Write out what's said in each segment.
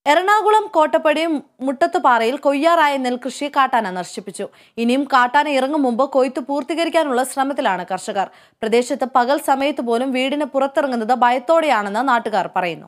എറണാകുളം കോട്ടപ്പടി മുട്ടത്തുപാറയിൽ കൊയ്യാറായ നെൽകൃഷി കാട്ടാന നശിപ്പിച്ചു ഇനിയും കാട്ടാന ഇറങ്ങും മുമ്പ് കൊയ്ത്ത് പൂർത്തീകരിക്കാനുള്ള ശ്രമത്തിലാണ് കർഷകർ പ്രദേശത്ത് പകൽ സമയത്ത് പോലും വീടിന് പുറത്തിറങ്ങുന്നത് ഭയത്തോടെയാണെന്ന് നാട്ടുകാർ പറയുന്നു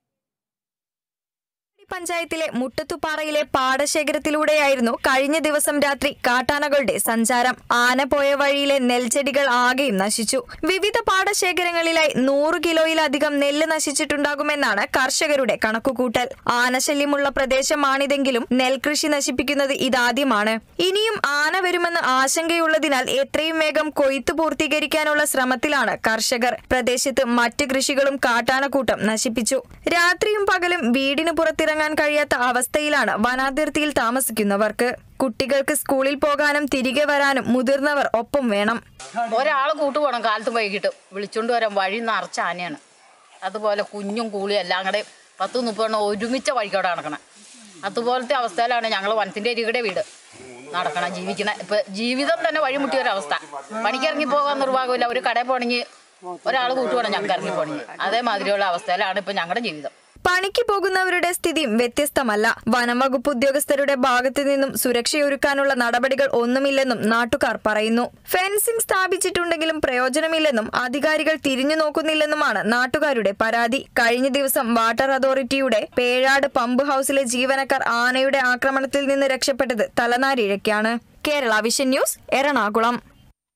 പഞ്ചായത്തിലെ മുട്ടത്തുപാറയിലെ പാടശേഖരത്തിലൂടെയായിരുന്നു കഴിഞ്ഞ ദിവസം രാത്രി കാട്ടാനകളുടെ സഞ്ചാരം ആന പോയ വഴിയിലെ നെൽച്ചെടികൾ ആകെയും നശിച്ചു വിവിധ പാടശേഖരങ്ങളിലായി നൂറ് കിലോയിലധികം നെല്ല് നശിച്ചിട്ടുണ്ടാകുമെന്നാണ് കർഷകരുടെ കണക്കുകൂട്ടൽ ആനശല്യമുള്ള പ്രദേശമാണിതെങ്കിലും നെൽകൃഷി നശിപ്പിക്കുന്നത് ഇതാദ്യമാണ് ഇനിയും ആന വരുമെന്ന് ആശങ്കയുള്ളതിനാൽ എത്രയും വേഗം കൊയ്ത്ത് പൂർത്തീകരിക്കാനുള്ള ശ്രമത്തിലാണ് കർഷകർ പ്രദേശത്ത് മറ്റ് കൃഷികളും കാട്ടാനക്കൂട്ടം നശിപ്പിച്ചു രാത്രിയും പകലും വീടിന് പുറത്തിറങ്ങാൻ കഴിയാത്ത അവസ്ഥയിലാണ് വനാതിർത്തിയിൽ താമസിക്കുന്നവർക്ക് കുട്ടികൾക്ക് സ്കൂളിൽ പോകാനും തിരികെ വരാനും മുതിർന്നവർ ഒപ്പം വേണം ഒരാൾ കൂട്ടു പോകണം കാലത്ത് വൈകിട്ട് വിളിച്ചോണ്ട് വരാൻ വഴി നിറച്ച ആനയാണ് അതുപോലെ കുഞ്ഞും കൂളിയും എല്ലാം കൂടെ പത്ത് മുപ്പെണ്ണം ഒരുമിച്ച വഴിക്കോടെ നടക്കണം അതുപോലത്തെ അവസ്ഥയിലാണ് ഞങ്ങൾ വനത്തിൻ്റെ അരികടെ വീട് നടക്കണം ജീവിക്കണ ഇപ്പൊ ജീവിതം തന്നെ വഴിമുട്ടിയ ഒരവസ്ഥ പണിക്കിറങ്ങി പോകാൻ നിർവാഹമില്ല ഒരു കടയിൽ പോണെങ്കിൽ ഒരാൾ കൂട്ടുപോകണം ഞങ്ങൾക്ക് ഇറങ്ങി പോകണമെങ്കിൽ അതേമാതിരിയുള്ള അവസ്ഥയിലാണ് ഇപ്പൊ ഞങ്ങളുടെ ജീവിതം പണിക്ക് പോകുന്നവരുടെ സ്ഥിതിയും വ്യത്യസ്തമല്ല വനം വകുപ്പ് ഉദ്യോഗസ്ഥരുടെ ഭാഗത്തു നിന്നും സുരക്ഷയൊരുക്കാനുള്ള നടപടികൾ ഒന്നുമില്ലെന്നും നാട്ടുകാർ പറയുന്നു ഫെൻസിംഗ് സ്ഥാപിച്ചിട്ടുണ്ടെങ്കിലും പ്രയോജനമില്ലെന്നും അധികാരികൾ തിരിഞ്ഞു നോക്കുന്നില്ലെന്നുമാണ് നാട്ടുകാരുടെ പരാതി കഴിഞ്ഞ ദിവസം വാട്ടർ അതോറിറ്റിയുടെ പേഴാട് പമ്പ് ഹൌസിലെ ജീവനക്കാർ ആനയുടെ ആക്രമണത്തിൽ നിന്ന് രക്ഷപ്പെട്ടത് തലനാരിഴയ്ക്കാണ് കേരള വിഷൻ ന്യൂസ് എറണാകുളം